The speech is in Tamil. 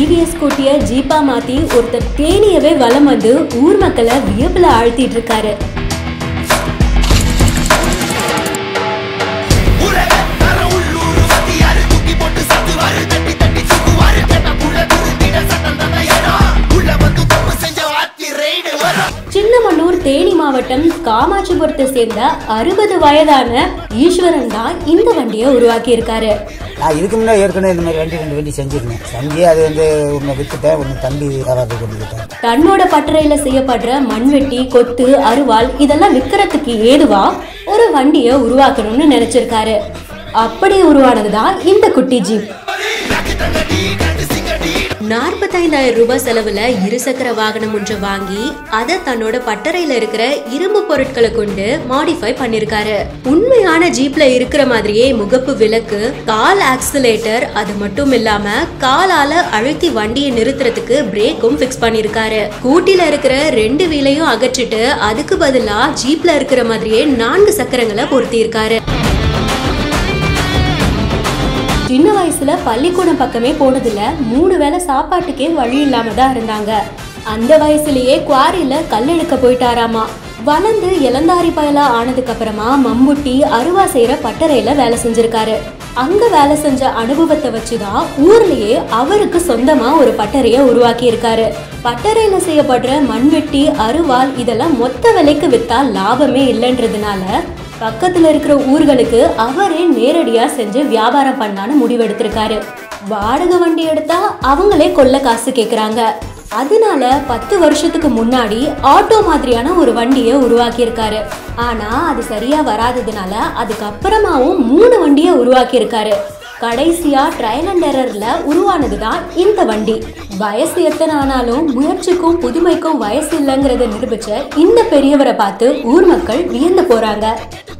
டிவிஎஸ் கூட்டிய ஜீப்பா மாத்தி ஒருத்தர் தேனியவே வலம் வந்து ஊர் மக்களை வியப்புல ஆழ்த்திட்டு இருக்காரு உலக தர உள்ளூர் சத்தியாரு தூக்கி போட்டு சத்துவாரு தட்டி தட்டி சுத்துவாரு கேட்ட புள்ள திருந்திட சட்டம் தந்த இடம் உள்ள வந்து தப்பு செஞ்ச ஆத்தி ரைடு வரும் சின்னமனூர் தேனி மாவட்டம் காமாட்சிபுரத்தை சேர்ந்த அறுபது வயதான ஈஸ்வரன் தான் இந்த வண்டியை உருவாக்கி இருக்காரு நான் இதுக்கு முன்னாடி ஏற்கனவே இந்த மாதிரி வண்டி ரெண்டு வண்டி செஞ்சிருந்தேன் செஞ்சு அது வந்து ஒன்று விற்றுட்டேன் ஒன்று தம்பி வியாபாரத்தை கொண்டுக்கிட்டேன் தன்னோட பட்டறையில செய்யப்படுற மண்வெட்டி கொத்து அருவாள் இதெல்லாம் விற்கிறதுக்கு ஏதுவா ஒரு வண்டியை உருவாக்கணும்னு நினைச்சிருக்காரு அப்படி உருவானதுதான் இந்த குட்டி ஜீப் நாற்பத்தைந்தாயிரம் ரூபாய் செலவுல இருசக்கர வாகனம் ஒன்று வாங்கி அதை தன்னோட பட்டறையில இருக்கிற இரும்பு பொருட்களை கொண்டு மாடிஃபை பண்ணிருக்காரு உண்மையான ஜீப்ல இருக்கிற மாதிரியே முகப்பு விளக்கு கால் ஆக்சிலேட்டர் அது மட்டும் இல்லாம காலால அழுத்தி வண்டியை நிறுத்துறதுக்கு பிரேக்கும் ஃபிக்ஸ் பண்ணிருக்காரு கூட்டில இருக்கிற ரெண்டு வீலையும் அகற்றிட்டு அதுக்கு பதிலா ஜீப்ல இருக்கிற மாதிரியே நான்கு சக்கரங்களை பொருத்தி இருக்காரு சின்ன வயசுல பள்ளிக்கூடம் பக்கமே போனதில்ல மூணு வேளை சாப்பாட்டுக்கே வழி இல்லாம தான் இருந்தாங்க அந்த வயசுலயே குவாரியில கல் எடுக்க போயிட்டாராமா வளர்ந்து இளந்தாரி பயலா ஆனதுக்கு அப்புறமா மம்முட்டி அருவா செய்யற பட்டறையில வேலை செஞ்சிருக்காரு அங்க வேலை செஞ்ச அனுபவத்தை வச்சுதான் ஊர்லயே அவருக்கு சொந்தமா ஒரு பட்டறைய உருவாக்கி இருக்காரு பட்டறையில செய்யப்படுற மண்வெட்டி அருவாள் இதெல்லாம் மொத்த விலைக்கு வித்தா லாபமே இல்லைன்றதுனால பக்கத்துல இருக்கிற ஊர்களுக்கு அவரே நேரடியா செஞ்சு வியாபாரம் பண்ணான்னு முடிவெடுத்திருக்காரு வாடகை வண்டி எடுத்தா அவங்களே கொள்ள காசு கேக்குறாங்க அதனால பத்து வருஷத்துக்கு முன்னாடி ஆட்டோ மாதிரியான ஒரு வண்டியை உருவாக்கியிருக்காரு ஆனா அது சரியா வராததுனால அதுக்கப்புறமாவும் மூணு வண்டியை உருவாக்கியிருக்காரு கடைசியா ட்ரையல் அண்ட் எரர்ல உருவானது தான் இந்த வண்டி வயசு எத்தனை ஆனாலும் முயற்சிக்கும் புதுமைக்கும் வயசு இல்லைங்கிறத நிரூபிச்ச இந்த பெரியவரை பார்த்து ஊர் மக்கள் வியந்து போறாங்க